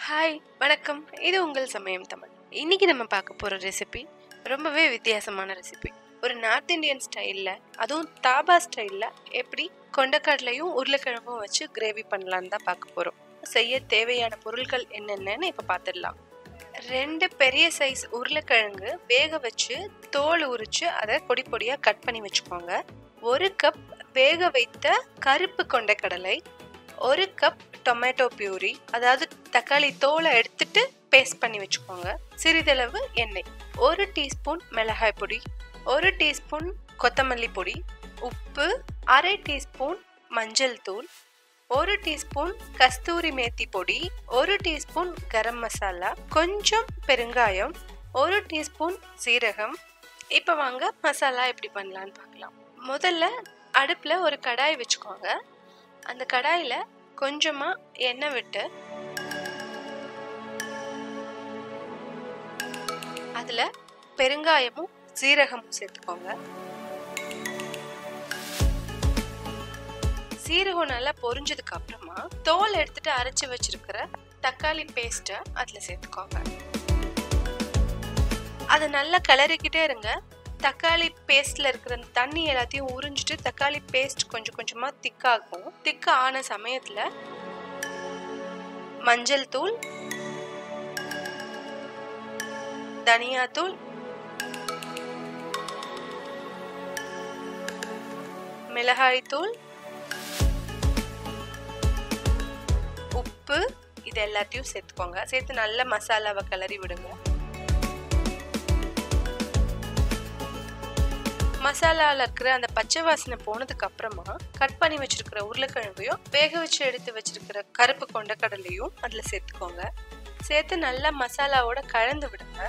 hi வணக்கம் இது உங்கள் சமயம் தமிழ் இன்னைக்கு நம்ம பார்க்க போகிற ரெசிபி ரொம்பவே வித்தியாசமான ரெசிபி ஒரு நார்த் இந்தியன் ஸ்டைலில் அதுவும் தாபா ஸ்டைலில் எப்படி கொண்டக்கடலையும் உருளைக்கிழங்கும் வச்சு கிரேவி பண்ணலான்னு தான் பார்க்க போகிறோம் செய்ய தேவையான பொருட்கள் என்னென்னு இப்போ பார்த்துடலாம் ரெண்டு பெரிய சைஸ் உருளைக்கிழங்கு வேக வச்சு தோல் உரிச்சு அதை பொடி பொடியாக கட் பண்ணி வச்சுக்கோங்க ஒரு கப் வேக வைத்த கருப்பு கொண்டைக்கடலை ஒரு கப் டொமேட்டோ பியூரி அதாவது தக்காளி தோலை எடுத்துட்டு பேஸ்ட் பண்ணி வச்சுக்கோங்க சிறிதளவு எண்ணெய் ஒரு டீஸ்பூன் மிளகாய் பொடி ஒரு டீஸ்பூன் கொத்தமல்லி பொடி உப்பு அரை டீஸ்பூன் மஞ்சள் தூள் ஒரு டீஸ்பூன் கஸ்தூரி மேத்தி பொடி ஒரு டீஸ்பூன் கரம் மசாலா கொஞ்சம் பெருங்காயம் ஒரு டீஸ்பூன் சீரகம் இப்போ வாங்க மசாலா எப்படி பண்ணலான்னு பார்க்கலாம் முதல்ல அடுப்பில் ஒரு கடாய் வச்சுக்கோங்க அந்த கடாயில் கொஞ்சமாக எண்ணெய் விட்டு அதில் பெருங்காயமும் சீரகமும் சேர்த்துக்கோங்க சீரகம் நல்லா பொரிஞ்சதுக்கு அப்புறமா தோல் எடுத்துட்டு அரைச்சி வச்சிருக்கிற தக்காளி பேஸ்ட்டை அதில் சேர்த்துக்கோங்க அதை நல்லா கிளறிக்கிட்டே இருங்க தக்காளி பேஸ்ட்ல இருக்கிற அந்த தண்ணி எல்லாத்தையும் உறிஞ்சிட்டு தக்காளி பேஸ்ட் கொஞ்சம் கொஞ்சமா திக்காகும் திக்க ஆன சமயத்துல மஞ்சள் தூள் தனியாத்தூள் மிளகாய் தூள் உப்பு இது எல்லாத்தையும் சேர்த்துக்கோங்க சேர்த்து நல்ல மசாலாவை கிளறி விடுங்க மசாலாவில் இருக்கிற அந்த பச்சை வாசனை போனதுக்கு அப்புறமா கட் பண்ணி வச்சிருக்கிற உருளைக்கிழங்கையும் வேக வச்சு எடுத்து வச்சிருக்கிற கருப்பு கொண்டக்கடலையும் அதில் சேர்த்துக்கோங்க சேர்த்து நல்லா மசாலாவோட கலந்து விடுங்க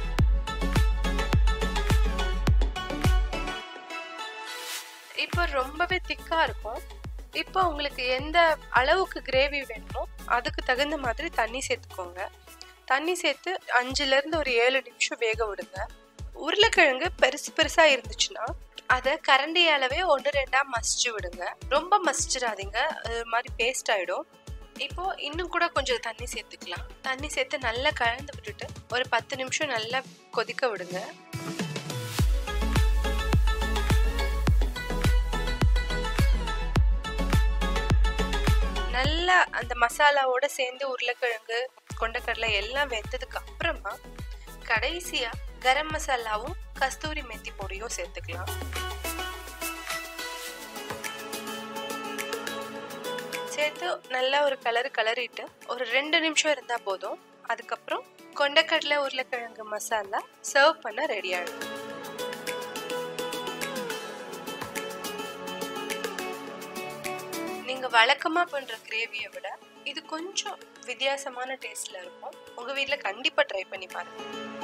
இப்போ ரொம்பவே திக்கா இருக்கும் இப்போ உங்களுக்கு எந்த அளவுக்கு கிரேவி வேணுமோ அதுக்கு தகுந்த மாதிரி தண்ணி சேர்த்துக்கோங்க தண்ணி சேர்த்து அஞ்சுலேருந்து ஒரு ஏழு நிமிஷம் வேக விடுங்க உருளைக்கிழங்கு பெருசு பெருசா இருந்துச்சுன்னா அதை கரண்டியாலவே ஒன்று ரெண்டா மசிச்சு விடுங்க ரொம்ப மசிச்சிடாதீங்க அது மாதிரி பேஸ்ட் ஆயிடும் இப்போ இன்னும் கூட கொஞ்சம் தண்ணி சேர்த்துக்கலாம் தண்ணி சேர்த்து நல்லா கலந்து விட்டுட்டு ஒரு பத்து நிமிஷம் நல்லா கொதிக்க விடுங்க நல்லா அந்த மசாலாவோட சேர்ந்து உருளைக்கிழங்கு கொண்டக்கடலை எல்லாம் வெந்ததுக்கு அப்புறமா கடைசியா கரம் மசாலாவும் கஸ்தூரி மெத்தி பொடியும் சேர்த்துக்கலாம் சேர்த்து நல்லா ஒரு கலர் கலரிட்டு ஒரு ரெண்டு நிமிஷம் இருந்தா போதும் அதுக்கப்புறம் கொண்டக்கடலை உருளைக்கிழங்கு மசாலா சர்வ் பண்ண ரெடி ஆகிடும் நீங்க வழக்கமா பண்ற கிரேவியை விட இது கொஞ்சம் வித்தியாசமான டேஸ்ட்ல இருக்கும் உங்க வீட்ல கண்டிப்பா ட்ரை பண்ணி பாருங்க